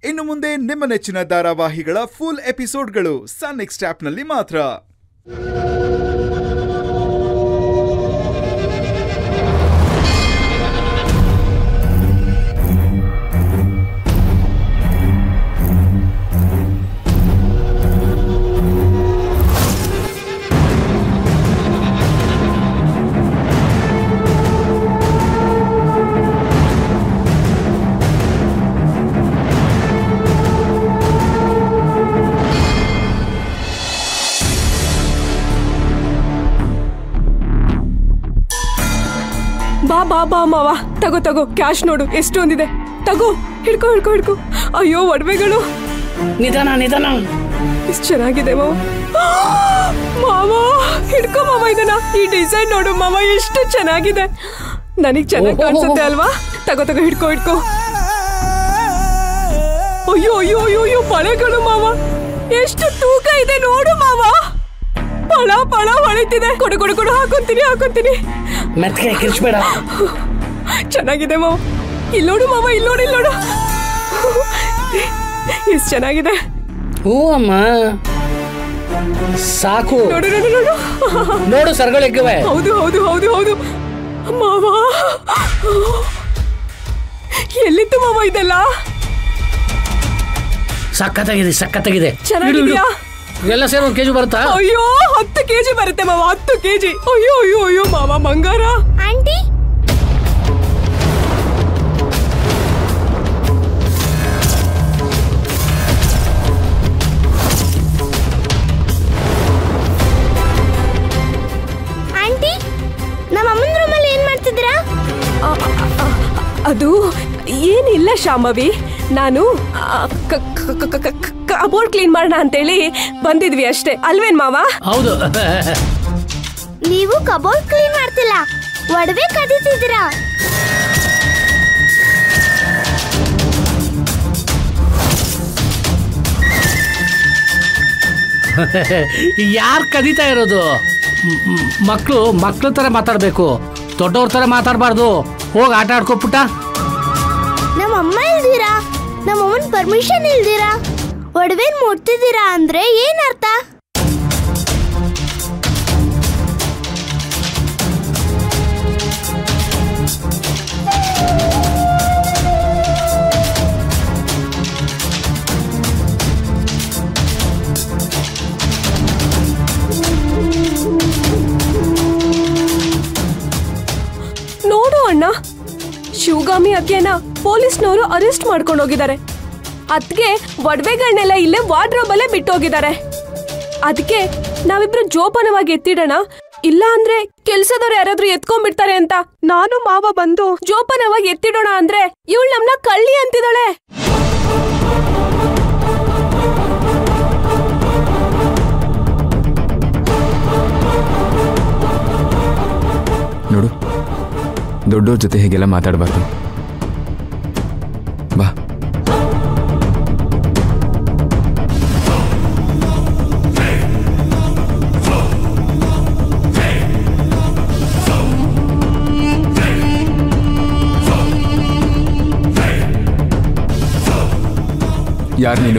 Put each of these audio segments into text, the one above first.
ಇನ್ನು ಮುಂದೆ ನಿಮ್ಮ ನೆಚ್ಚಿನ ಧಾರಾವಾಹಿಗಳ ಫುಲ್ ಎಪಿಸೋಡ್ಗಳು ಸನ್ ನೆಕ್ಸ್ಟ್ ಆಪ್ನಲ್ಲಿ ಮಾತ್ರ ಬಾ ಬಾ ಬಾ ಮಾವ ತಗೋ ತಗೋ ಕ್ಯಾಶ್ ನೋಡು ಎಷ್ಟೊಂದಿದೆ ತಗೋ ಹಿಡ್ಕೊ ಹಿಡ್ಕೊ ಹಿಡ್ಕೊ ಅಯ್ಯೋ ಒಡವೆಗಳು ನಿಧಾನ ನಿಧಾನ ಎಷ್ಟು ಚೆನ್ನಾಗಿದೆ ಮಾವ ಮಾವ ಹಿಡ್ಕೊ ಮಾವ ಇದನ್ನ ಈ ಡಿಸೈನ್ ನೋಡು ಮಾವ ಎಷ್ಟು ಚೆನ್ನಾಗಿದೆ ನನಗ್ ಚೆನ್ನಾಗಿ ಕಾಣಿಸುತ್ತೆ ಅಲ್ವಾ ತಗೋ ತಗೋ ಹಿಡ್ಕೊ ಹಿಡ್ಕೊ ಅಯ್ಯೋ ಅಯ್ಯೋ ಅಯ್ಯೋ ಅಯ್ಯೋ ಬಳೆಗಳು ಮಾವ ಎಷ್ಟು ತೂಕ ಇದೆ ನೋಡು ಮಾವ ಪಳ ಪಳ ಹೊಳಿತಿದೆ ಕೊಡು ಕೊಡು ಕೊಡು ಹಾಕೊಂತೀನಿ ಹಾಕೊಂತೀನಿ ಮೆತ್ಕೆ ಕಿರ್ಚ್ಬೇಡ ಚೆನ್ನಾಗಿದೆ ಮಾವ ಇಲ್ಲಿ ನೋಡು ಮಾವ ಇಲ್ಲಿ ನೋಡು ಇಲ್ಲಿ ನೋಡು ಎಷ್ಟು ಚೆನ್ನಾಗಿದೆ ಹ್ಞೂ ಅಮ್ಮ ಸಾಕು ನೋಡು ನೋಡು ನೋಡು ನೋಡು ಸರ್ಗಳು ಎಗ್ಗವೆ ಹೌದು ಹೌದು ಹೌದು ಹೌದು ಮಾವ ಎಲ್ಲಿತ್ತು ಮಾವ ಇದೆಲ್ಲ ಸಖತ್ತಾಗಿದೆ ಸಖತ್ತಾಗಿದೆ ಚೆನ್ನಾಗಿದ್ಯಾ ಎಲ್ಲ ಸೇರಿ ಒಂದು ಕೆಜಿ ಬರುತ್ತಾ ಅಯ್ಯೋ ಹತ್ತು ಕೆಜಿ ಬರುತ್ತೆ ಮಾವ ಹತ್ತು ಕೆಜಿ ಅಯ್ಯೋ ಅಯ್ಯೋ ಅಯ್ಯೋ ಮಾವ ಬಂಗಾರ ಆಂಟಿ ಆಂಟಿ ನಮ್ಮ ಅಮ್ಮನ ರೂಮಲ್ಲಿ ಏನ್ ಮಾಡ್ತಿದ್ದೀರಾ ಅದು ಏನಿಲ್ಲ ಶಾಂಭವಿ ನಾನು ಕಬೋರ್ಡ್ ಕ್ಲೀನ್ ಮಾಡೋಣ ಅಂತೇಳಿ ಬಂದಿದ್ವಿ ಅಷ್ಟೇ ಅಲ್ವೇನ್ ಮಾವ ಹೌದು ನೀವು ಕಬೋರ್ಡ್ ಕ್ಲೀನ್ ಮಾಡ್ತಿಲ್ಲ ಒಡವೆ ಕದೀತಿದ್ದೀರಾ ಯಾರು ಕದೀತಾ ಇರೋದು ಮಕ್ಕಳು ಮಕ್ಳ ಥರ ಮಾತಾಡಬೇಕು ದೊಡ್ಡವ್ರ ಥರ ಮಾತಾಡಬಾರ್ದು ಹೋಗಿ ಆಟ ಆಡ್ಕೊಬಿಟ್ಟ ನಮ್ಮ ಅಮ್ಮ ಇಲ್ದಿರಾ ನಮ್ಮ ಅಮ್ಮನ ಪರ್ಮಿಷನ್ ಇಲ್ದಿರಾ ಒಡವೆನ್ ಮುಟ್ತಿದ್ದೀರಾ ಅಂದ್ರೆ ಏನ್ ಅರ್ಥ ನೋಡು ಅಣ್ಣ ಶಿವಗಾಮಿ ಅತ್ತೆನ ಪೊಲೀಸ್ನವರು ಅರೆಸ್ಟ್ ಮಾಡ್ಕೊಂಡು ಹೋಗಿದ್ದಾರೆ ಅದಕ್ಕೆ ಒಡವೆಗಳನ್ನೆಲ್ಲ ಇಲ್ಲೇ ವಾರ್ಡ್ರೋಬ್ ಅಲ್ಲೇ ಬಿಟ್ಟೋಗಿದ್ದಾರೆ ಅದಕ್ಕೆ ನಾವಿಬ್ರು ಜೋಪಾನವಾಗಿ ಎತ್ತಿಡೋಣ ಇಲ್ಲ ಅಂದ್ರೆ ಕೆಲ್ಸದವ್ರು ಯಾರಾದ್ರೂ ಎತ್ಕೊಂಡ್ಬಿಡ್ತಾರೆ ಅಂತ ನಾನು ಮಾವ ಬಂದು ಜೋಪಾನವಾಗಿ ಎತ್ತಿಡೋಣ ಅಂದ್ರೆ ಇವಳು ನಮ್ನ ಕಳ್ಳಿ ಅಂತಿದ್ದಾಳೆ ನೋಡು ದೊಡ್ಡೋರ್ ಜೊತೆ ಹೀಗೆಲ್ಲ ಮಾತಾಡಬಾರ್ದು ಬಾ ಯಾರು ನೀನು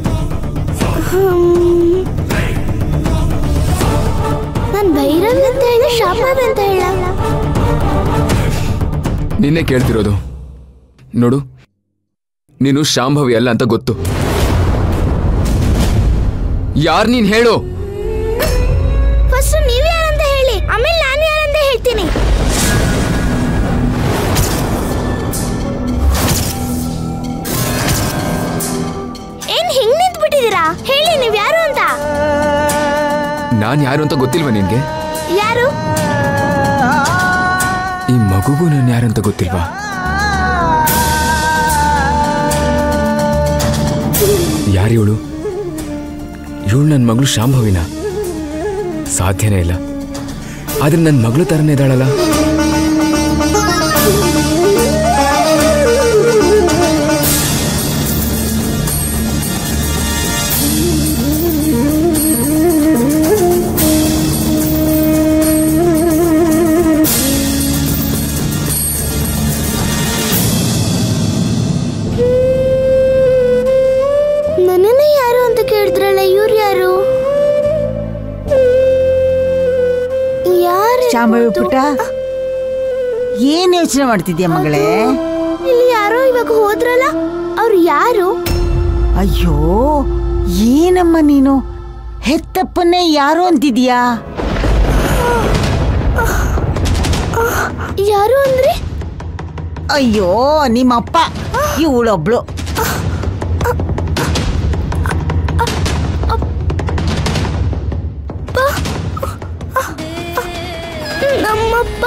ನಾನ್ ಭೈರವಿ ಅಂತ ಹೇಳಿ ಶಾಪಾಬ್ ಅಂತ ಹೇಳ ನಿನ್ನೆ ಕೇಳ್ತಿರೋದು ನೋಡು ನೀನು ಶಾಂಭವಿ ಅಲ್ಲ ಅಂತ ಗೊತ್ತು ಯಾರು ನೀನ್ ಹೇಳು ಫಸ್ಟ್ ನೀವ್ ಯಾರಂತ ಹೇಳಿ ಆಮೇಲೆ ನಾನು ಯಾರಂತ ಹೇಳ್ತೀನಿ ಏನ್ ಹಿಂಗ್ ನಿಂತ್ ಬಿಟ್ಟಿದ್ದೀರಾ ಹೇಳಿ ನೀವ್ ಯಾರು ಅಂತ ನಾನ್ ಯಾರು ಅಂತ ಗೊತ್ತಿಲ್ವಾ ನಿನ್ಗೆ ಯಾರು ಈ ಮಗುಗೂ ನಾನು ಯಾರಂತ ಗೊತ್ತಿಲ್ವಾ ಯಾರು ಇವಳು ಇವಳು ನನ್ನ ಮಗಳು ಶಾಂಭವಿನ ಸಾಧ್ಯನೇ ಇಲ್ಲ ಆದ್ರೆ ನನ್ನ ಮಗಳು ತರನೇ ಇದ್ದಾಳಲ್ಲ ಶಾಂಭವಿ ಪುಟ್ಟ ಏನ್ ಯೋಚನೆ ಮಾಡ್ತಿದ್ಯಾ ಮಗಳೇ ಇಲ್ಲಿ ಯಾರೋ ಇವಾಗ ಹೋದ್ರಲ್ಲ ಅವ್ರು ಯಾರು ಅಯ್ಯೋ ಏನಮ್ಮ ನೀನು ಹೆತ್ತಪ್ಪನ್ನೇ ಯಾರು ಅಂತಿದ್ಯಾ ಯಾರು ಅಂದ್ರೆ ಅಯ್ಯೋ ನಿಮ್ಮಪ್ಪ ಇವಳೊಬ್ಳು ನಮ್ಮಪ್ಪ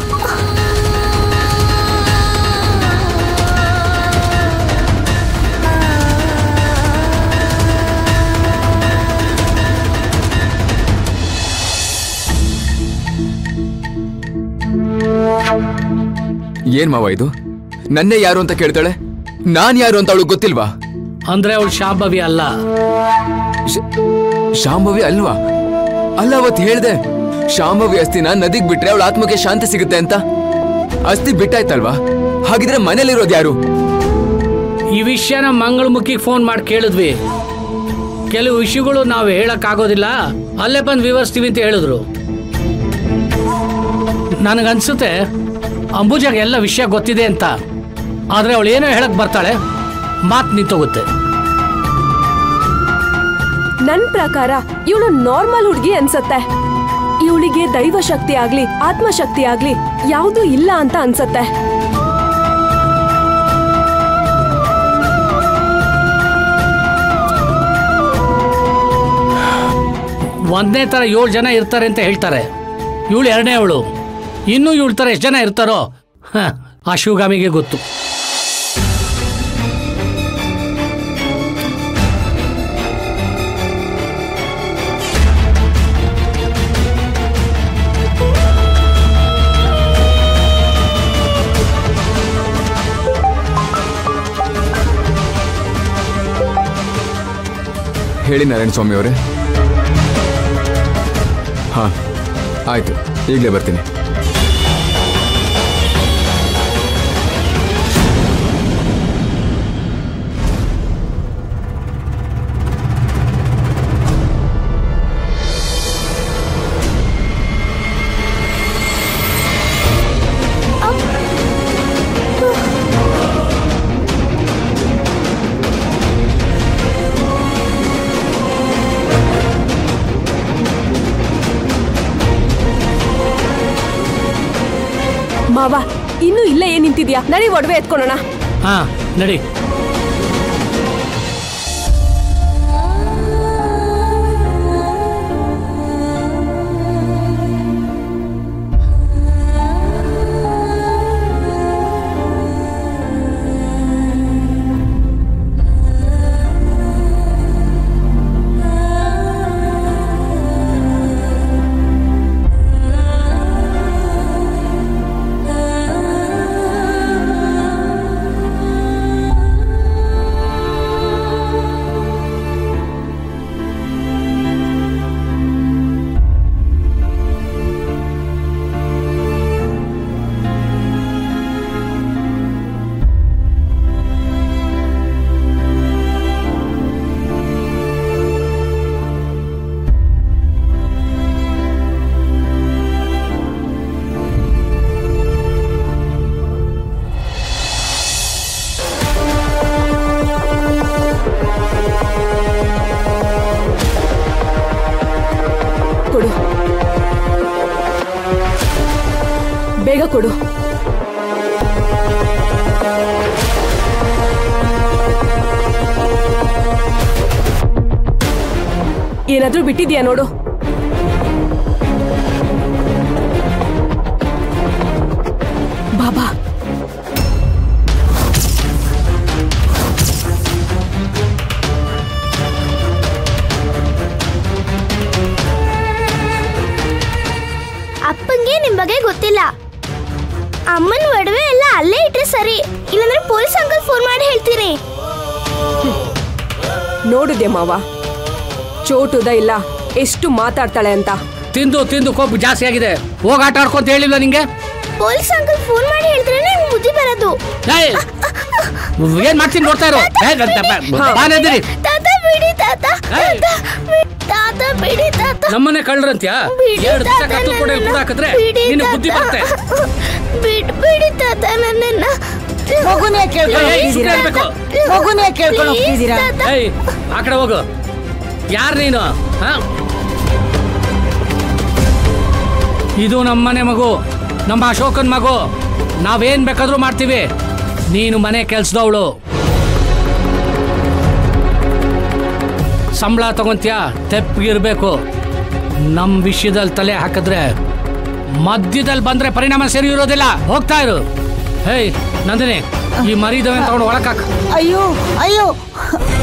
ಏನ್ ಮಾವ ಇದು ನನ್ನೇ ಯಾರು ಅಂತ ಕೇಳ್ತಾಳೆ ನಾನ್ ಯಾರು ಅಂತ ಅವಳು ಗೊತ್ತಿಲ್ವಾ ಅಂದ್ರೆ ಅವಳು ಶಾಂಭವಿ ಅಲ್ಲ ಶ- ಶಾಂಭವಿ ಅಲ್ವಾ ಅಲ್ಲ ಅವತ್ ಹೇಳ್ದೆ ಶಾಂಭವಿ ಅಸ್ಥಿನ ನದಿಗ್ ಬಿಟ್ರೆ ಅವಳ ಆತ್ಮಕ್ಕೆ ಶಾಂತಿ ಸಿಗುತ್ತೆ ಅಂತ ಅಸ್ಥಿ ಬಿಟ್ಟಾಯ್ತಲ್ವಾ ಹಾಗಿದ್ರೆ ಮನೇಲಿರೋದು ಯಾರು ಈ ವಿಷಯನ ಮಂಗಳಮುಖಿಗೆ ಫೋನ್ ಮಾಡಿ ಕೇಳಿದ್ವಿ ಕೆಲವು ವಿಷಯಗಳು ನಾವು ಹೇಳಕ್ಕಾಗೋದಿಲ್ಲ ಅಲ್ಲೇ ಬಂದು ವಿವರಿಸ್ತೀವಿ ಅಂತ ಹೇಳಿದ್ರು ನನಗನ್ಸುತ್ತೆ ಅಂಬುಜಾಗ ಎಲ್ಲ ವಿಷಯ ಗೊತ್ತಿದೆ ಅಂತ ಆದ್ರೆ ಅವಳು ಏನೋ ಹೇಳಕ್ ಬರ್ತಾಳೆ ಮಾತು ನಿಂತೋಗುತ್ತೆ ನನ್ ಪ್ರಕಾರ ಇವಳು ನಾರ್ಮಲ್ ಹುಡುಗಿ ಅನ್ಸತ್ತೆ ಇವಳಿಗೆ ದೈವ ಶಕ್ತಿ ಆಗ್ಲಿ ಆತ್ಮಶಕ್ತಿ ಆಗ್ಲಿ ಯಾವ್ದೂ ಇಲ್ಲ ಅಂತ ಅನ್ಸತ್ತೆ ಒಂದನೇ ಥರ ಏಳು ಜನ ಇರ್ತಾರೆ ಅಂತ ಹೇಳ್ತಾರೆ ಇವಳು ಎರಡನೇ ಅವಳು ಇನ್ನೂ ಇವಳ ಥರ ಎಷ್ಟು ಜನ ಇರ್ತಾರೋ ಹ, ಆ ಶಿವಗಾಮಿಗೆ ಗೊತ್ತು ಹೇಳಿ ನಾರಾಯಣ ಸ್ವಾಮಿ ಅವರೇ ಹಾ ಆಯ್ತು ಈಗಲೇ ಬರ್ತೀನಿ ಮಾವ ಇನ್ನು ಇಲ್ಲೇ ಏನ್ ನಿಂತಿದ್ಯಾ ನಡಿ ಒಡವೆ ಎತ್ಕೊಳ್ಳೋಣ ಹಾ ನಡಿ ಕೊಡು ಬೇಗ ಕೊಡು ಏನಾದ್ರೂ ಬಿಟ್ಟಿದ್ಯಾ ನೋಡು ಬಾಬಾ ಅಪ್ಪಂಗೆ ನಿಮ್ ಬಗ್ಗೆ ಗೊತ್ತಿಲ್ಲ ಅಮ್ಮನ ಒಡವೆ ಎಲ್ಲ ಅಲ್ಲೇ ಇಟ್ರೆ ಸರಿ ಇಲ್ಲಾಂದ್ರೆ ಪೊಲೀಸ್ ಅಂಕಲ್ ಫೋನ್ ಮಾಡಿ ಹೇಳ್ತೀನಿ ನೋಡಿದೆ ಮಾವ ಚೋಟುದ ಇಲ್ಲ ಎಷ್ಟು ಮಾತಾಡ್ತಾಳೆ ಅಂತ ತಿಂದು ತಿಂದು ಕೋಪ ಜಾಸ್ತಿ ಆಗಿದೆ ಹೋಗಿ ಆಟ ಆಡ್ಕೊಂತ ಹೇಳಿಲ್ಲ ನಿಂಗೆ ಪೊಲೀಸ್ ಅಂಕಲ್ ಫೋನ್ ಮಾಡಿ ಹೇಳಿದ್ರೆ ನಿಮ್ಗೆ ಬುದ್ಧಿ ಬರೋದು ಏಯ್! ಏನ್ ಮಾಡ್ತೀನಿ ನೋಡ್ತಾ ಇರೋ ಹಾ. ಬಾನೆದಿರಿ ತಾತ ಬಿಡಿ ತಾತ ತಾತ ಏಯ್! ತಾತ ಬಿ- ತಾತ ಬಿಡಿ ತಾತ ನಮ್ಮನೆ ಕಳ್ರಂತ್ಯ ಬಿಡಿ ಎರಡು ದಿವಸ ತಾತ ಕತ್ತು ಕೊಡೆ ನನ್ನನ್ನ. ಕೂಡ ಹಾಕಿದ್ರೆ ಬಿಡಿ ನಿನ್ನ ತಾತ. ಬುದ್ಧಿ ಬರುತ್ತೆ ಬಿಡ್ ಬಿಡಿ ತಾತ ನನ್ನನ್ನ ಮಗುನೇ ಕೇಳ್ಕೊಂಡು ಏಯ್, ಹೋಗ್ತಿದ್ದೀರಾ ಸುಮ್ನೆ ಇರ್ಬೇಕು. ಮಗುನೇ ಕೇಳ್ಕೊಂಡು Please, ಹೋಗ್ತಿದ್ದೀರಾ ತಾತ. ಏಯ್ ಆ ಕಡೆ ಹೋಗು ಯಾರು ನೀನು ಹಾ ಇದು ನಮ್ಮನೆ ಮಗು ನಮ್ಮ ಅಶೋಕನ್ ಮಗು ನಾವೇನ್ ಬೇಕಾದ್ರೂ ಮಾಡ್ತೀವಿ ನೀನು ಮನೆ ಕೆಲ್ಸದವಳು ಸಂಬಳ ತಗೊಂತೀಯ ತೆಪ್ಪಗಿರ್ಬೇಕು ನಮ್ಮ ವಿಷಯದಲ್ಲಿ ತಲೆ ಹಾಕಿದ್ರೆ ಮಧ್ಯದಲ್ಲಿ ಬಂದ್ರೆ ಪರಿಣಾಮ ಸರಿ ಇರೋದಿಲ್ಲ ಹೋಗ್ತಾ ಇರು ಹೇಯ್ ನಂದಿನಿ ಈ ಮರಿದವನ್ ತಗೊಂಡು ಒಳಕಾಕ ಅಯ್ಯೋ ಅಯ್ಯೋ